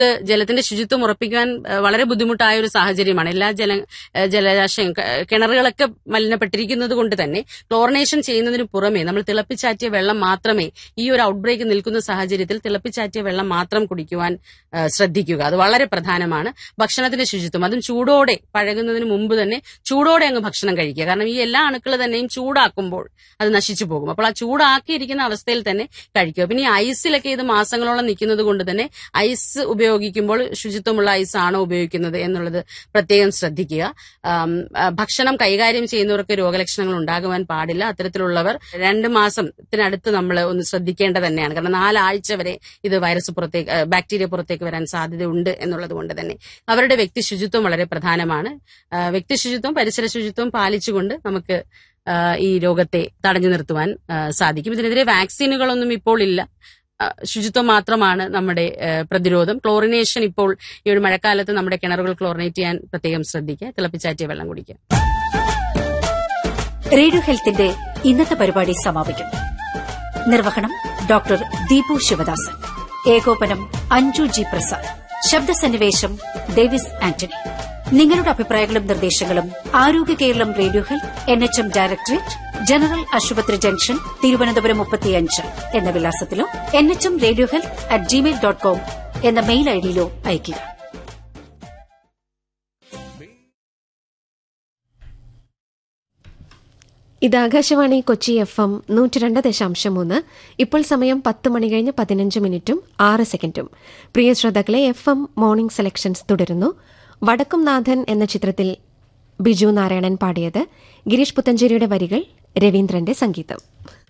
ജലത്തിന്റെ ശുചിത്വം ഉറപ്പിക്കാൻ ഏഹ്, വളരെ ബുദ്ധിമുട്ടായ ഒരു സാഹചര്യമാണ് എല്ലാ ജല ഏഹ്, ജലാശയം ക- കിണറുകളൊക്കെ മലിനപ്പെട്ടിരിക്കുന്നത് കൊണ്ട് തന്നെ ക്ലോറിനേഷൻ ചെയ്യുന്നതിന് പുറമെ നമ്മൾ തിളപ്പിച്ചാറ്റിയ വെള്ളം മാത്രമേ ഈ ഒരു ഔട്ട്ബ്രേക്ക് നിൽക്കുന്ന സാഹചര്യത്തിൽ തിളപ്പിച്ചാറ്റിയ വെള്ളം മാത്രം കുടിക്കുവാൻ ഏഹ്, ശ്രദ്ധിക്കുക അത് വളരെ പ്രധാനമാണ് ഭക്ഷണത്തിന്റെ ശുചിത്വം അതും ചൂടോടെ പഴകുന്നതിന് മുമ്പ് തന്നെ ചൂടോടെ അങ്ങ് ഭക്ഷണം കഴിക്കുക കാരണം ഈ എല്ലാ അണുക്കൾ തന്നെയും ചൂടാക്കുമ്പോൾ അത് നശിച്ചു പോകും അപ്പോൾ ആ ചൂടാക്കിയിരിക്കുന്ന അവസ്ഥയിൽ തന്നെ കഴിക്കുക പിന്നെ ഈ ഐസിലൊക്കെ ഇത് മാസങ്ങളോളം നിൽക്കുന്നത് കൊണ്ട് തന്നെ ഐസ് ഉപയോഗിക്കുമ്പോൾ ശുചിത്വമുള്ള ഐസ് ആണോ ഉപയോഗിക്കുന്നത് എന്നുള്ളത് പ്രത്യേകം ശ്രദ്ധിക്കുക ആം, ആ, ഭക്ഷണം കൈകാര്യം ചെയ്യുന്നവർക്ക് രോഗലക്ഷണങ്ങൾ ഉണ്ടാകുവാൻ പാടില്ല അത്തരത്തിലുള്ളവർ രണ്ട് മാസത്തിനടുത്ത് നമ്മൾ ഒന്ന് ശ്രദ്ധിക്കേണ്ടത് തന്നെയാണ് കാരണം നാലാഴ്ച വരെ ഇത് വൈറസ് പുറത്തേക്ക് ആ, ബാക്ടീരിയ പുറത്തേക്ക് വരാൻ സാധ്യതയുണ്ട് എന്നുള്ളത് കൊണ്ട് തന്നെ അവരുടെ വ്യക്തി ശുചിത്വം വളരെ പ്രധാനമാണ് ആ, വ്യക്തി ശുചിത്വം പരിസര ശുചിത്വം പാലിച്ചുകൊണ്ട് നമുക്ക് ആ, ഈ രോഗത്തെ തടഞ്ഞു നിർത്തുവാൻ ആ, സാധിക്കും ഇതിനെതിരെ വാക്സിനുകളൊന്നും ഇപ്പോൾ ഇല്ല ആ, ശുചിത്വം മാത്രമാണ് നമ്മുടെ ആ, പ്രതിരോധം ക്ലോറിനേഷൻ ഇപ്പോൾ ഈ ഒരു മഴക്കാലത്ത് നമ്മുടെ കിണറുകൾ ക്ലോറിനേറ്റ് ചെയ്യാൻ പ്രത്യേകം ശ്രദ്ധിക്കുക തിളപ്പിച്ചാറ്റിയ വെള്ളം കുടിക്കുക റേഡിയോ ഹെൽത്തിന്റെ ഇന്നത്തെ പരിപാടി സമാപിക്കുന്നു നിർവഹണം ഡോക്ടർ ദീപു ശിവദാസൻ ഏകോപനം അഞ്ജു ജി പ്രസാദ് ശബ്ദസന്നിവേശം ഡേവിസ് ആന്റണി നിങ്ങളുടെ അഭിപ്രായങ്ങളും നിർദ്ദേശങ്ങളും Arogya Keralam radio health N H M directorate general ആശുപത്രി ജംഗ്ഷൻ തിരുവനന്തപുരം മുപ്പത്തിയഞ്ച് എന്ന വിലാസത്തിലോ N H M radio health at Gmail dot com എന്ന മെയിൽ ഐഡിയിലോ അയയ്ക്കുക ഇത് ആകാശവാണി കൊച്ചി എഫ് എം നൂറ്റി രണ്ട് ദശാംശം മൂന്ന് ഇപ്പോൾ സമയം പത്ത് മണി കഴിഞ്ഞ് പതിനഞ്ച് മിനിറ്റും ആറ് സെക്കൻഡും പ്രിയ ശ്രോതാക്കളെ എഫ് എം മോർണിംഗ് സെലക്ഷൻസ് തുടരുന്നു വടക്കും നാഥൻ എന്ന ചിത്രത്തിൽ ബിജു നാരായണൻ പാടിയത് ഗിരീഷ് പുത്തഞ്ചേരിയുടെ വരികൾ രവീന്ദ്രന്റെ സംഗീതം